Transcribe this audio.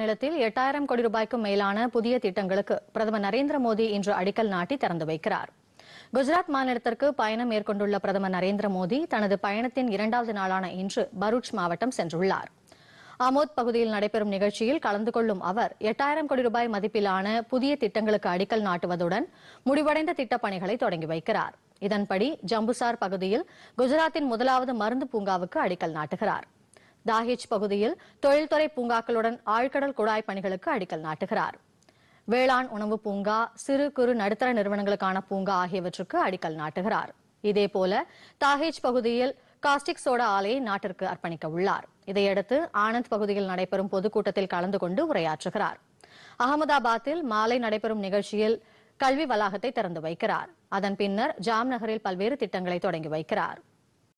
மாநிலத்தில் எட்டாயிரம் கோடி ரூபாய்க்கும் மேலான புதிய திட்டங்களுக்கு பிரதமர் நரேந்திர மோடி இன்று அடிக்கல் நாட்டி திறந்து வைக்கிறார் குஜராத் மாநிலத்திற்கு பயணம் மேற்கொண்டுள்ள பிரதமர் நரேந்திர மோடி தனது பயணத்தின் இரண்டாவது நாளான இன்று பரூச் மாவட்டம் சென்றுள்ளார் ஆமோத் பகுதியில் நடைபெறும் நிகழ்ச்சியில் கலந்து கொள்ளும் அவர் எட்டாயிரம் கோடி ரூபாய் மதிப்பிலான புதிய திட்டங்களுக்கு அடிக்கல் நாட்டுவதுடன் முடிவடைந்த திட்டப் பணிகளை தொடங்கி வைக்கிறார் இதன்படி ஜம்புசார் பகுதியில் குஜராத்தின் முதலாவது மருந்து பூங்காவுக்கு அடிக்கல் நாட்டுகிறார் தாஹிச் பகுதியில் தொழில்துறை பூங்காக்களுடன் ஆழ்கடல் குழாய் பணிகளுக்கு அடிக்கல் நாட்டுகிறார் வேளாண் உணவு பூங்கா சிறு குறு நடுத்தர நிறுவனங்களுக்கான பூங்கா ஆகியவற்றுக்கு அடிக்கல் நாட்டுகிறார் இதேபோல தாஹேஜ் பகுதியில் காஸ்டிக் சோடா ஆலையை நாட்டிற்கு அர்ப்பணிக்க உள்ளார் இதையடுத்து ஆனந்த் பகுதியில் நடைபெறும் பொதுக்கூட்டத்தில் கலந்து கொண்டு உரையாற்றுகிறார் அகமதாபாத்தில் மாலை நடைபெறும் நிகழ்ச்சியில் கல்வி வளாகத்தை திறந்து வைக்கிறார் அதன் பின்னர் ஜாம் நகரில் பல்வேறு திட்டங்களை தொடங்கி வைக்கிறார்